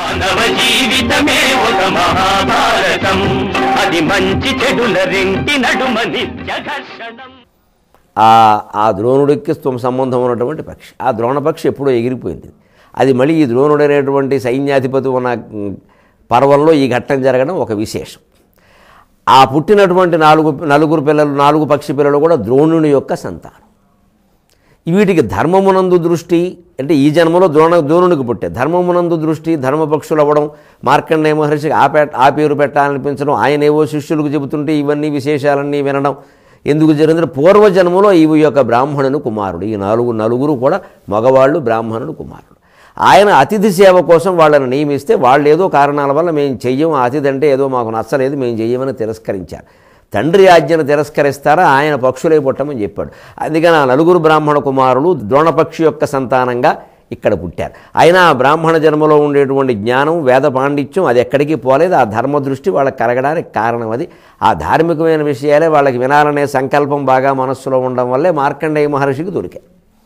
మానవ జీవితమే ఒక మహాభారతం అది మంచి చెడుల రెంటి నడుమ నిత్య ఘర్షణం ఆ ఆ ద్రోణుడికి స్థం సంబంధం ఉన్నటువంటి పక్షి ఆ ద్రోణ పక్షి ఎప్పుడో ఎగిరిపోయింది అది మళ్ళీ ఈ ద్రోణుడు అనేటువంటి సైన్యాధిపతి ఉన్న ఉమ్, పర్వంలో ఈ ఘట్టం జరగడం ఒక విశేషం ఆ పుట్టినటువంటి నాలుగు నలుగురు పిల్లలు నాలుగు పక్షి పిల్లలు కూడా ద్రోణుని యొక్క సంతానం వీటికి ధర్మమునందు దృష్టి అంటే ఈ జన్మలో ద్రోణ ద్రోణునికి పుట్టే ధర్మమునందు దృష్టి ధర్మపక్షులు అవ్వడం మార్కండేయ మహర్షికి ఆ పె ఆ పేరు పెట్టాలనిపించడం ఆయన ఏవో శిష్యులకు చెబుతుంటే ఇవన్నీ విశేషాలన్నీ వినడం ఎందుకు జరిగింది పూర్వజన్మలో ఇవి యొక్క బ్రాహ్మణుని కుమారుడు ఈ నాలుగు నలుగురు కూడా మగవాళ్ళు బ్రాహ్మణుడు కుమారుడు ఆయన అతిథి సేవ కోసం వాళ్ళని నియమిస్తే వాళ్ళు ఏదో కారణాల వల్ల మేము చెయ్యం ఆ అతిథి అంటే ఏదో మాకు నచ్చలేదు మేము చెయ్యమని తిరస్కరించారు తండ్రి ఆజ్ఞను తిరస్కరిస్తారా ఆయన పక్షులై పుట్టమని చెప్పాడు అందుకని ఆ నలుగురు బ్రాహ్మణ కుమారులు ద్రోణపక్షి యొక్క సంతానంగా ఇక్కడ పుట్టారు అయినా ఆ బ్రాహ్మణ జన్మలో ఉండేటువంటి జ్ఞానం వేద పాండిత్యం అది ఎక్కడికి పోలేదు ఆ ధర్మ దృష్టి వాళ్ళకి కలగడానికి కారణం అది ఆ ధార్మికమైన విషయాలే వాళ్ళకి వినాలనే సంకల్పం బాగా మనస్సులో ఉండడం వల్లే మార్కండేయ మహర్షికి దొరికాయి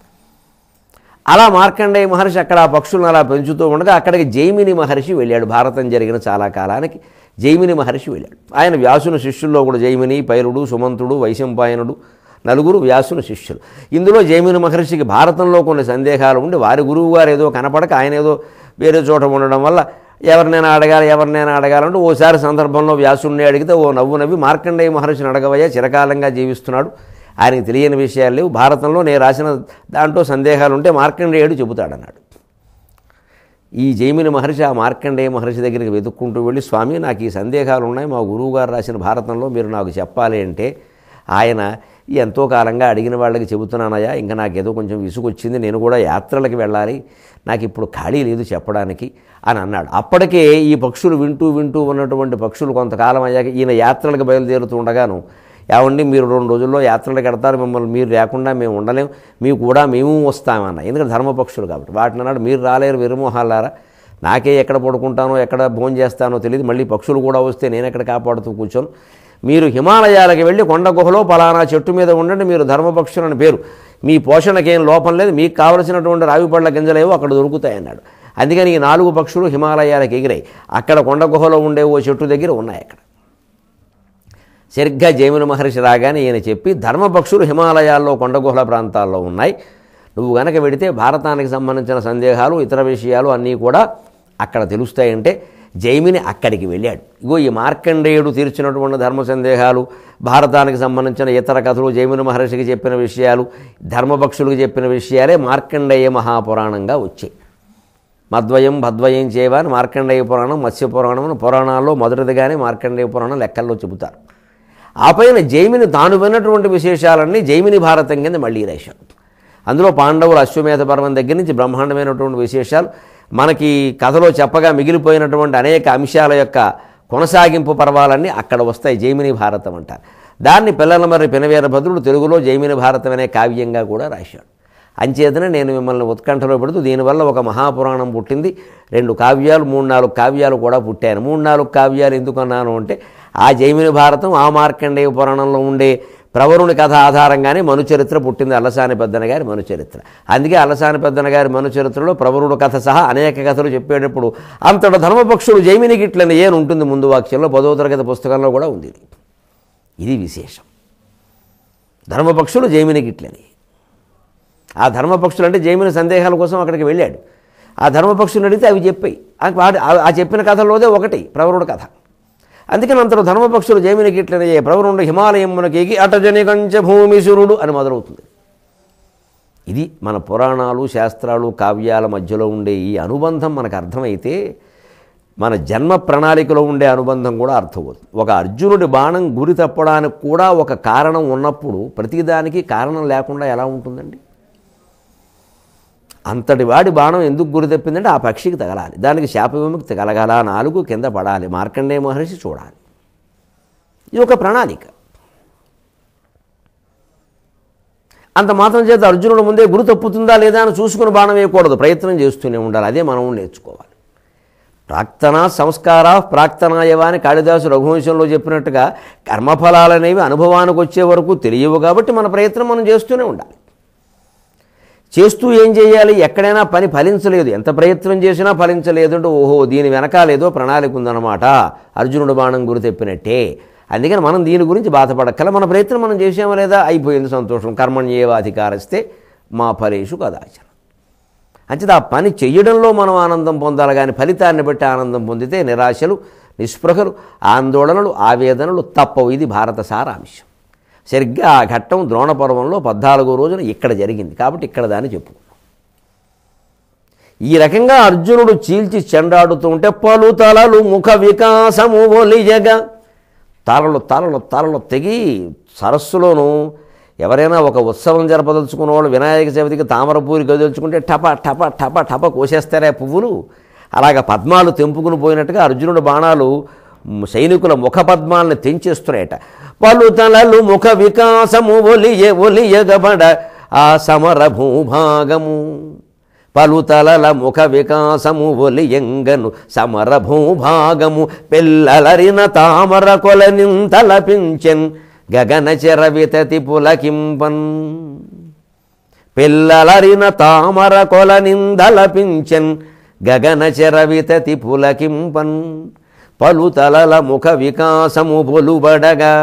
అలా మార్కండేయ మహర్షి అక్కడ ఆ పక్షులను అలా పెంచుతూ ఉండగా అక్కడికి జైమిని మహర్షి వెళ్ళాడు భారతం జరిగిన చాలా కాలానికి జైమిని మహర్షి వెళ్ళాడు ఆయన వ్యాసుని శిష్యుల్లో కూడా జైమిని పైరుడు సుమంతుడు వైశంపాయనుడు నలుగురు వ్యాసుని శిష్యులు ఇందులో జైమిని మహర్షికి భారతంలో కొన్ని సందేహాలు ఉండి వారి గురువు గారు ఏదో కనపడక ఆయన ఏదో వేరే చోట ఉండడం వల్ల ఎవరినైనా అడగాలి ఎవరినైనా అడగాలంటే ఓసారి సందర్భంలో వ్యాసుడిని అడిగితే ఓ నవ్వు నవ్వి మార్కండేయ మహర్షిని అడగవయ్యా చిరకాలంగా జీవిస్తున్నాడు ఆయనకి తెలియని విషయాలు లేవు భారతంలో నేను రాసిన దాంట్లో సందేహాలు ఉంటే మార్కండేయుడు చెబుతాడన్నాడు ఈ జైమిని మహర్షి ఆ మార్కండేయ మహర్షి దగ్గరికి వెతుక్కుంటూ వెళ్ళి స్వామి నాకు ఈ సందేహాలు ఉన్నాయి మా గురువుగారు రాసిన భారతంలో మీరు నాకు చెప్పాలి అంటే ఆయన ఎంతో కాలంగా అడిగిన వాళ్ళకి చెబుతున్నానయ్యా ఇంకా నాకేదో కొంచెం విసుగొచ్చింది నేను కూడా యాత్రలకు వెళ్ళాలి నాకు ఇప్పుడు ఖాళీ లేదు చెప్పడానికి అని అన్నాడు అప్పటికే ఈ పక్షులు వింటూ వింటూ ఉన్నటువంటి పక్షులు కొంతకాలం అయ్యాక ఈయన యాత్రలకు బయలుదేరుతూ ఉండగాను ఏమండి మీరు రెండు రోజుల్లో యాత్రలకు వెడతారు మిమ్మల్ని మీరు లేకుండా మేము ఉండలేం మీకు కూడా మేము వస్తామన్న ఎందుకంటే ధర్మపక్షులు కాబట్టి వాటిని అన్నాడు మీరు రాలేరు విరమోహాలారా నాకే ఎక్కడ పడుకుంటానో ఎక్కడ భోజనం చేస్తానో తెలియదు మళ్ళీ పక్షులు కూడా వస్తే నేను ఎక్కడ కాపాడుతూ కూర్చోను మీరు హిమాలయాలకు వెళ్ళి కొండ గుహలో పలానా చెట్టు మీద ఉండండి మీరు ధర్మపక్షులని పేరు మీ పోషణకేం లోపం లేదు మీకు కావలసినటువంటి రావి పళ్ళ గింజలేవో అక్కడ దొరుకుతాయి అన్నాడు అందుకని ఈ నాలుగు పక్షులు హిమాలయాలకు ఎగిరాయి అక్కడ కొండ గుహలో ఉండే ఓ చెట్టు దగ్గర ఉన్నాయి అక్కడ సరిగ్గా జైమిని మహర్షి రాగానే ఈయన చెప్పి ధర్మపక్షులు హిమాలయాల్లో కొండగుహల ప్రాంతాల్లో ఉన్నాయి నువ్వు గనక వెడితే భారతానికి సంబంధించిన సందేహాలు ఇతర విషయాలు అన్నీ కూడా అక్కడ తెలుస్తాయంటే జైమిని అక్కడికి వెళ్ళాడు ఇగో ఈ మార్కండేయుడు తీర్చినటువంటి ధర్మ సందేహాలు భారతానికి సంబంధించిన ఇతర కథలు జైమిని మహర్షికి చెప్పిన విషయాలు ధర్మపక్షులకు చెప్పిన విషయాలే మార్కండేయ మహాపురాణంగా వచ్చాయి మద్వయం భద్వయం చేయవా అని మార్కండేయ పురాణం మత్స్య పురాణం అని పురాణాల్లో మొదటిదిగానే మార్కండేయ పురాణం లెక్కల్లో చెబుతారు ఆ పైన జైమిని తాను విన్నటువంటి విశేషాలన్నీ జైమిని భారతం కింద మళ్ళీ రాశాడు అందులో పాండవులు అశ్వమేధ పర్వం దగ్గర నుంచి బ్రహ్మాండమైనటువంటి విశేషాలు మనకి కథలో చెప్పగా మిగిలిపోయినటువంటి అనేక అంశాల యొక్క కొనసాగింపు పర్వాలన్నీ అక్కడ వస్తాయి జైమిని భారతం అంటారు దాన్ని పిల్లల మరి పినవీరభద్రుడు తెలుగులో జైమిని భారతం అనే కావ్యంగా కూడా రాశాడు అంచేతనే నేను మిమ్మల్ని ఉత్కంఠలో పెడుతూ దీనివల్ల ఒక మహాపురాణం పుట్టింది రెండు కావ్యాలు మూడు నాలుగు కావ్యాలు కూడా పుట్టాను మూడు నాలుగు కావ్యాలు ఎందుకు అన్నాను అంటే ఆ జైమిని భారతం ఆ మార్కండేయ పురాణంలో ఉండే ప్రవరుని కథ ఆధారంగానే మనుచరిత్ర పుట్టింది అల్లసాని పెద్దన గారి మనుచరిత్ర అందుకే అల్లసాని పెద్దన గారి మనుచరిత్రలో ప్రవరుడు కథ సహా అనేక కథలు చెప్పేటప్పుడు అంతట ధర్మపక్షుడు జైమిని గిట్లని ఏని ఉంటుంది ముందు వాక్యంలో పదో తరగతి పుస్తకంలో కూడా ఉంది ఇది. ఇది విశేషం ధర్మపక్షులు జైమిని గిట్లని ఆ ధర్మపక్షులు అంటే జైమిని సందేహాల కోసం అక్కడికి వెళ్ళాడు ఆ ధర్మపక్షులు అడిగితే అవి చెప్పాయి ఆ వాటి- ఆ- ఆ చెప్పిన కథలోదే ఒకటి ప్రవరుడు కథ అందుకని అంతలో ధర్మపక్షులు జైమిని గిట్లనే ప్రవరుడు హిమాలయమునకి ఎగి అటజని కంచ భూమిశురుడు అని మొదలవుతుంది ఇది మన పురాణాలు శాస్త్రాలు కావ్యాల మధ్యలో ఉండే ఈ అనుబంధం మనకు అర్థమైతే మన జన్మ ప్రణాళికలో ఉండే అనుబంధం కూడా అర్థమవుతుంది ఒక అర్జునుడి బాణం గురి తప్పడానికి కూడా ఒక కారణం ఉన్నప్పుడు ప్రతిదానికి కారణం లేకుండా ఎలా ఉంటుందండి అంతటి వాడి బాణం ఎందుకు గురి తప్పిందంటే ఆ పక్షికి తగలాలి దానికి శాప విముక్తి కలగాల నాలుగు కింద పడాలి మార్కండేయ మహర్షి చూడాలి ఇది ఒక ప్రణాళిక అంత మాత్రం చేత అర్జునుడు ముందే గురి తప్పుతుందా లేదా అని చూసుకుని బాణం వేయకూడదు ప్రయత్నం చేస్తూనే ఉండాలి అదే మనం నేర్చుకోవాలి ప్రాక్తన సంస్కార ప్రాక్తనాయవ అని కాళిదాసు రఘువంశంలో చెప్పినట్టుగా కర్మఫలాలనేవి అనుభవానికి వచ్చే వరకు తెలియవు కాబట్టి మన ప్రయత్నం మనం చేస్తూనే ఉండాలి చేస్తూ ఏం చేయాలి ఎక్కడైనా పని ఫలించలేదు ఎంత ప్రయత్నం చేసినా ఫలించలేదు అంటే ఓహో దీని వెనకాలేదో ప్రణాళిక ఉందన్నమాట అర్జునుడు బాణం గురి తెప్పినట్టే అందుకని మనం దీని గురించి బాధపడక్కల మన ప్రయత్నం మనం చేసామా లేదా అయిపోయింది సంతోషం కర్మణ్యేవాధికారస్తే మా ఫలేషు కదాచన అంచేత ఆ పని చెయ్యడంలో మనం ఆనందం పొందాలి కానీ ఫలితాన్ని బట్టి ఆనందం పొందితే నిరాశలు నిస్పృహలు ఆందోళనలు ఆవేదనలు తప్పవు ఇది భారత సారాంశం సరిగ్గా ఆ ఘట్టం ద్రోణపర్వంలో పద్నాలుగో రోజున ఇక్కడ జరిగింది కాబట్టి ఇక్కడ దాన్ని చెప్పుకున్నాం ఈ రకంగా అర్జునుడు చీల్చి చెండాడుతూ ఉంటే పలు తలలు ముఖ వికాసము ఒలియగా తలలు తలలు తలలు తెగి సరస్సులోను ఎవరైనా ఒక ఉత్సవం జరపదలుచుకున్న వాళ్ళు వినాయక చవితికి తామరపూరి గదిల్చుకుంటే టప టప టప టప కోసేస్తారే పువ్వులు అలాగ పద్మాలు తెంపుకుని పోయినట్టుగా అర్జునుడు బాణాలు మ్, సైనికుల ముఖ పద్మాలను తెంచేస్తున్నాయట పలు తలలు ముఖ వికాసము ఒలియ ఒలియగబడ ఆ సమర భూభాగము పలుతలల ముఖ వికాసము ఒలియంగను సమర భూభాగము పిల్లలరిన తామర కొలనింతలపించెన్ గగన చెరవితతి పులకింపన్ పిల్లలరిన తామర కొలనిందలపించెన్ గగన చెరవితతి పులకింపన్ పలుతలల ముఖ వికాసము పొలుబడగా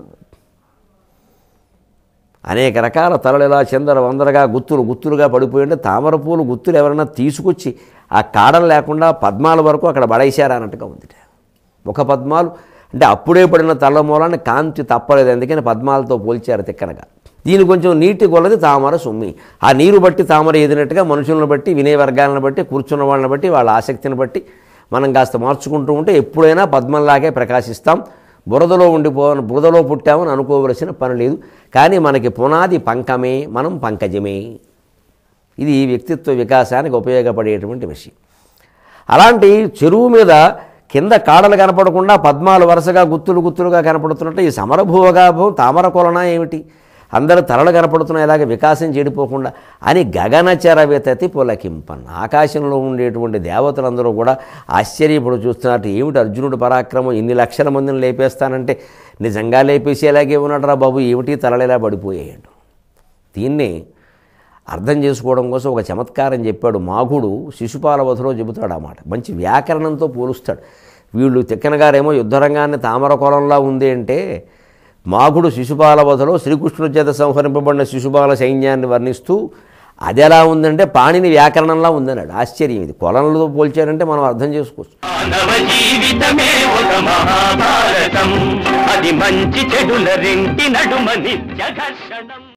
అనేక రకాల తలలు ఇలా చిందర వందరగా గుత్తులు గుత్తులుగా పడిపోయి ఉంటే తామర పూలు గుత్తులు ఎవరైనా తీసుకొచ్చి ఆ కాడలు లేకుండా పద్మాల వరకు అక్కడ పడేశారా అన్నట్టుగా ఉంది ముఖ పద్మాలు అంటే అప్పుడే పడిన తల మూలాన్ని కాంతి తప్పలేదు అందుకని పద్మాలతో పోల్చారు తిక్కనగా దీని కొంచెం నీటి కొలది తామర సుమ్మి ఆ నీరు బట్టి తామర ఎదినట్టుగా మనుషులను బట్టి వినే వర్గాలను బట్టి కూర్చున్న వాళ్ళని బట్టి వాళ్ళ ఆసక్తిని బట్టి మనం కాస్త మార్చుకుంటూ ఉంటే ఎప్పుడైనా పద్మంలాగే ప్రకాశిస్తాం బురదలో ఉండిపో బురదలో పుట్టామని అనుకోవలసిన పని లేదు కానీ మనకి పునాది పంకమే మనం పంకజమే ఇది వ్యక్తిత్వ వికాసానికి ఉపయోగపడేటువంటి విషయం అలాంటి చెరువు మీద కింద కాడలు కనపడకుండా పద్మాలు వరుసగా గుత్తులు గుత్తులుగా కనపడుతున్నట్టు ఈ సమరభూవగాభం తామర కొలన ఏమిటి అందరూ తలలు కనపడుతున్నాయి ఇలాగ వికాసం చెడిపోకుండా అని గగనచర వితతి పులకింపన్ ఆకాశంలో ఉండేటువంటి దేవతలందరూ కూడా ఆశ్చర్యపడు చూస్తున్నట్టు ఏమిటి అర్జునుడు పరాక్రమం ఇన్ని లక్షల మందిని లేపేస్తానంటే నిజంగా లేపేసేలాగే ఉన్నాడు బాబు ఏమిటి తలలు ఇలా పడిపోయాడు దీన్ని అర్థం చేసుకోవడం కోసం ఒక చమత్కారం చెప్పాడు మాఘుడు శిశుపాల వధలో చెబుతాడు అన్నమాట మంచి వ్యాకరణంతో పోలుస్తాడు వీళ్ళు తిక్కనగారేమో యుద్ధరంగాన్ని తామర కొలంలా ఉంది అంటే మాఘుడు శిశుపాల వధలో శ్రీకృష్ణుడి చేత సంహరింపబడిన శిశుపాల సైన్యాన్ని వర్ణిస్తూ అది ఎలా ఉందంటే పాణిని వ్యాకరణంలా ఉందన్నాడు ఆశ్చర్యం ఇది కొలంలో పోల్చారంటే మనం అర్థం చేసుకోవచ్చు మానవ జీవితమే ఒక మహాభారతం అది మంచి చెడుల రెంటి నడుమ నిత్య ఘర్షణం